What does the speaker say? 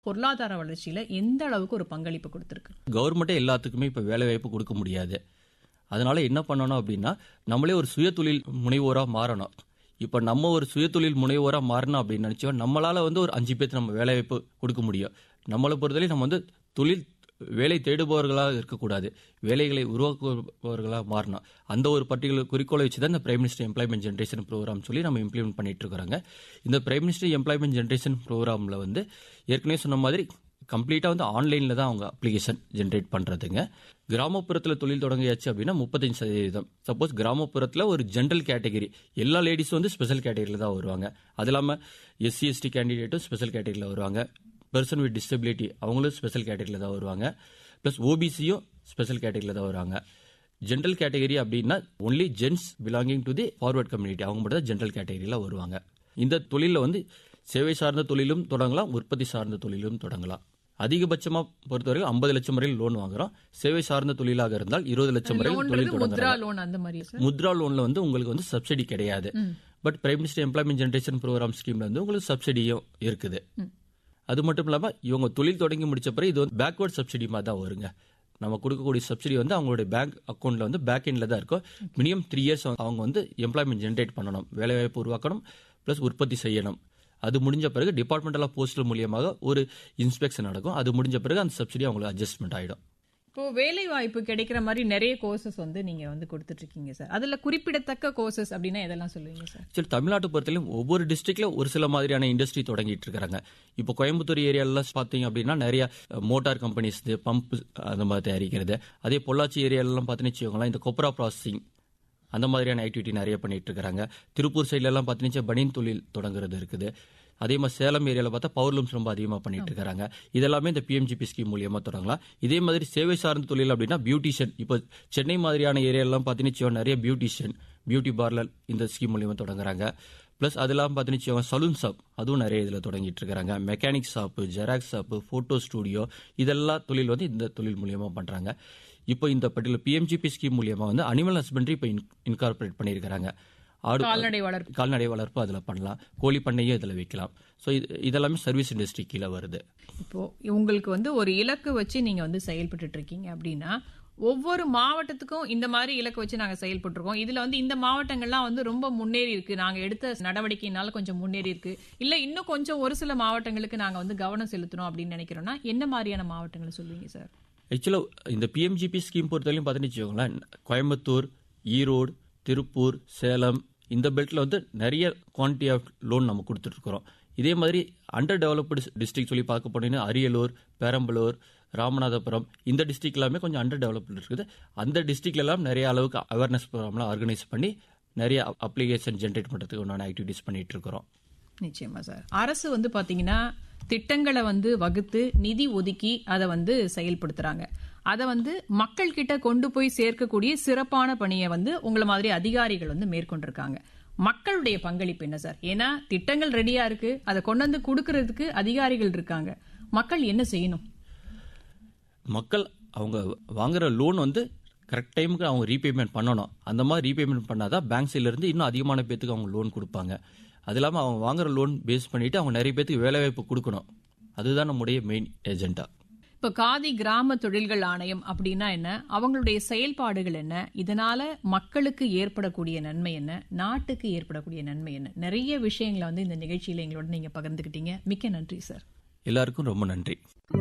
பொருளாதார வளர்ச்சியில எந்த அளவுக்கு ஒரு பங்களிப்பு கொடுத்திருக்கு கவர்மெண்ட்டே எல்லாத்துக்குமே இப்போ வேலை வாய்ப்பு கொடுக்க முடியாது அதனால என்ன பண்ணணும் அப்படின்னா நம்மளே ஒரு சுயதொழில் முனைவோராக மாறணும் இப்போ நம்ம ஒரு சுயதொழில் முனைவோராக மாறணும் அப்படின்னு நினச்சோம் நம்மளால வந்து ஒரு அஞ்சு பேருக்கு நம்ம வேலை வாய்ப்பு கொடுக்க முடியும் நம்மளை பொறுத்தவரை நம்ம வந்து தொழில் வேலை தேடுபவர்களாக இருக்கக்கூடாது வேலைகளை உருவாக்குபவர்களாக மாறணும் அந்த ஒரு பர்டிகுலர் குறிக்கோளை வச்சு தான் இந்த prime minister employment generation program சொல்லி நம்ம இம்ப்ளிமெண்ட் பண்ணிட்டு இருக்கிறோங்க இந்த பிரைம் மினிஸ்டர் எம்ப்ளாய்மெண்ட் ஜென்ரேஷன் ப்ரோக்ராமில் வந்து ஏற்கனவே சொன்ன மாதிரி கம்ப்ளீட்டாக வந்து ஆன்லைனில் தான் அவங்க அப்ளிகேஷன் ஜென்ரேட் பண்ணுறதுங்க கிராமப்புறத்தில் தொழில் தொடங்கியாச்சு அப்படின்னா முப்பத்தஞ்சு சதவீதம் சப்போஸ் கிராமப்புறத்தில் ஒரு ஜென்ரல் கேட்டகரி எல்லா லேடிஸும் வந்து ஸ்பெஷல் கேட்டகரியில் தான் வருவாங்க அது இல்லாமல் எஸ்சி எஸ்டி கேண்டிடேட்டும் ஸ்பெஷல் கேட்டகரியில் வருவாங்க பர்சன் வித் டிசபிலிட்டி அவங்களும் ஸ்பெஷல் கேட்டகரியில் தான் வருவாங்க ப்ளஸ் ஓபிசியும் ஸ்பெஷல் கேட்டகரியில் தான் வருவாங்க ஜென்ரல் கேட்டகரி அப்படின்னா only gents belonging to the forward community அவங்க மட்டும் தான் ஜென்ரல் கேட்டகரியில் வருவாங்க இந்த தொழிலில் வந்து சேவை சார்ந்த தொழிலும் தொடங்கலாம் உற்பத்தி சார்ந்த தொழிலும் தொடங்கலாம் அதிகபட்சமாக பொறுத்தவரைக்கும் ஐம்பது லட்சம் வரையில் லோன் வாங்குறோம் சேவை சார்ந்த தொழிலாக இருந்தால் இருபது லட்சம் வரையில் தொழில் லோன்றது முத்ரா தொடங்கலாம் லோன் அந்த மாதிரி சார் முத்ரா லோன்ல வந்து உங்களுக்கு வந்து சப்சிடி கிடையாது but prime minister employment generation program ஸ்கீம்ல வந்து உங்களுக்கு சப்சிடியும் இருக்குது அது மட்டும் இல்லாம இவங்க தொழில் தொடங்கி முடிச்ச பிறகு இது வந்து பேக்வர்ட் சப்சிடி மாதிரி தான் வருங்க நம்ம கொடுக்கக்கூடிய சப்சிடி வந்து அவங்களுடைய பேங்க் அக்கௌண்ட்ல வந்து பேக் எண்ட்ல தான் இருக்கும் மினிமம் த்ரீ இயர்ஸ் அவங்க வந்து எம்ப்ளாய்மெண்ட் ஜென்ரேட் பண்ணணும் வேலைவாய்ப்பு உருவாக்கணும் ப்ளஸ் உற்பத்தி செய்யணும் அது முடிஞ்ச பிறகு டிபார்ட்மெண்டல் ஆஃப் போஸ்டல் மூலியமாக ஒரு இன்ஸ்பெக்ஷன் நடக்கும் அது முடிஞ்ச பிறகு அந்த சப்சிடி அவங்களுக்கு அட்ஜஸ்ட்மெண்ட் ஆயிடும் இப்போ வேலை வாய்ப்பு கிடைக்கிற மாதிரி நிறைய கோர்சஸ் வந்து நீங்க வந்து கொடுத்துட்டு இருக்கீங்க சார் அதுல குறிப்பிடத்தக்க கோர்சஸ் அப்படின்னா எதெல்லாம் சொல்லுவீங்க சார் ஆக்சுவலி தமிழ்நாட்டு பொறுத்தவரையும் ஒவ்வொரு டிஸ்ட்ரிக்ட்ல ஒரு சில மாதிரியான இண்டஸ்ட்ரி தொடங்கிட்டு இருக்காங்க இப்போ கோயம்புத்தூர் ஏரியாலாம் பார்த்தீங்க அப்படின்னா நிறைய மோட்டார் கம்பெனிஸ் பம்ப் அந்த மாதிரி தயாரிக்கிறது அதே பொள்ளாச்சி ஏரியாலலாம் பார்த்தீங்கன்னு வச்சுக்கோங்களேன் இந்த கொப்ரா ப்ராசஸிங் அந்த மாதிரியான ஆக்டிவிட்டி நிறைய பண்ணிட்டு இருக்காங்க திருப்பூர் சைட்ல எல்லாம் பார்த்தீங்கன்னா பனியன் தொழில் தொடங்குறது இருக்குது அதே மாதிரி சேலம் ஏரியாவில் பார்த்தா பவர்லூம்ஸ் ரொம்ப அதிகமாக பண்ணிட்டு இருக்காங்க இதெல்லாமே இந்த பிஎம்ஜிபி ஸ்கீம் மூலியமா தொடங்கலாம் இதே மாதிரி சேவை சார்ந்த தொழில் அப்படின்னா பியூட்டிஷியன் இப்போ சென்னை மாதிரியான ஏரியாலாம் பார்த்தீங்கன்னு வச்சுக்கோங்க, நிறைய பியூட்டிஷியன் பியூட்டி பார்லர் இந்த ஸ்கீம் மூலியமா தொடங்குறாங்க ப்ளஸ் அதெல்லாம் பார்த்தீங்கன்னு வச்சுக்கோங்க, சலூன் ஷாப் அதுவும் நிறைய இதில் தொடங்கிட்டு இருக்காங்க mechanic shop xerox shop photo studio இதெல்லாம் தொழில் வந்து இந்த தொழில் மூலியமா பண்றாங்க இப்போ இந்த பர்டிகுலர் பிஎம்ஜிபி ஸ்கீம் மூலியமா வந்து அனிமல் ஹஸ்பண்டரி இப்போ இன்கார்பரேட் பண்ணியிருக்கிறாங்க ஆடு கால்நடை வளர்ப்பு கால்நடை வளர்ப்பு அதில் பண்ணலாம் கோழி பண்ணையும் இதில் வைக்கலாம் ஸோ இது இதெல்லாமே சர்வீஸ் இண்டஸ்ட்ரி கீழே வருது இப்போ உங்களுக்கு வந்து ஒரு இலக்கு வச்சு நீங்க வந்து செயல்பட்டு இருக்கீங்க அப்படின்னா ஒவ்வொரு மாவட்டத்துக்கும் இந்த மாதிரி இலக்கு வச்சு நாங்க செயல்பட்டு இருக்கோம் இதுல வந்து இந்த மாவட்டங்கள்லாம் வந்து ரொம்ப முன்னேறி இருக்கு நாங்க எடுத்த நடவடிக்கையினால கொஞ்சம் முன்னேறி இருக்கு இல்ல இன்னும் கொஞ்சம் ஒரு சில மாவட்டங்களுக்கு நாங்க வந்து கவனம் செலுத்தணும் அப்படின்னு நினைக்கிறோம்னா என்ன மாதிரியான மாவட்டங்களை சொல்லுவீங்க சார் ஆக்சுவலாக இந்த பிஎம்ஜிபி ஸ்கீம் பொறுத்தவரையும் பார்த்தீங்கன்னு வச்சுக்கோங்களேன் கோயம்புத்தூர் ஈரோடு திருப்பூர் சேலம் இந்த பெல்ட்டில் வந்து நிறைய குவான்டிட்டி ஆஃப் லோன் நம்ம கொடுத்துட்ருக்குறோம் இதே மாதிரி அண்டர் டெவலப்டு டிஸ்ட்ரிக்ட் சொல்லி பார்க்க போனீங்கன்னா அரியலூர் பெரம்பலூர் ராமநாதபுரம் இந்த டிஸ்ட்ரிக்ட் எல்லாமே கொஞ்சம் அண்டர் டெவலப்டு இருக்குது அந்த டிஸ்ட்ரிக்ட்ல எல்லாம் நிறைய அளவுக்கு அவேர்னஸ் ப்ரோக்ராம்லாம் ஆர்கனைஸ் பண்ணி நிறைய அப்ளிகேஷன் ஜென்ரேட் பண்ணுறதுக்கு உண்டான ஆக்டிவிட்டிஸ் பண்ணிட்டு இருக்கிறோம் நிச்சயமா சார் அரசு வந்து பாத்தீங்கன்னா திட்டங்களை வந்து வகுத்து நிதி ஒதுக்கி அதை வந்து செயல்படுத்துறாங்க அதை வந்து மக்கள் கிட்ட கொண்டு போய் சேர்க்கக்கூடிய சிறப்பான பணியை வந்து உங்களை மாதிரி அதிகாரிகள் வந்து மேற்கொண்டிருக்காங்க மக்களுடைய பங்களிப்பு என்ன சார் ஏன்னா திட்டங்கள் ரெடியா இருக்கு அதை கொண்டு வந்து கொடுக்கறதுக்கு அதிகாரிகள் இருக்காங்க மக்கள் என்ன செய்யணும் மக்கள் அவங்க வாங்குற லோன் வந்து கரெக்ட் டைமுக்கு அவங்க ரீபேமெண்ட் பண்ணணும் அந்த மாதிரி ரீபேமெண்ட் பண்ணாதான் பேங்க் சைட்ல இருந்து இன்னும் அதிகமான பேத்துக்கு அவங்க லோன் கொடுப்பாங்க அது இல்லாமல் அவங்க வாங்குற லோன் பேஸ் பண்ணிட்டு அவங்க நிறைய பேத்துக்கு வேலை வாய்ப்பு கொடுக்கணும் அதுதான் நம்முடைய மெயின் ஏஜெண்டா இப்ப காதி கிராம தொழில்கள் ஆணையம் அப்படின்னா என்ன அவங்களுடைய செயல்பாடுகள் என்ன இதனால மக்களுக்கு ஏற்படக்கூடிய நன்மை என்ன நாட்டுக்கு ஏற்படக்கூடிய நன்மை என்ன நிறைய விஷயங்களை வந்து இந்த நிகழ்ச்சியில எங்களோட நீங்க பகிர்ந்துக்கிட்டீங்க மிக்க நன்றி சார் எல்லாருக்கும் ரொம்ப நன்றி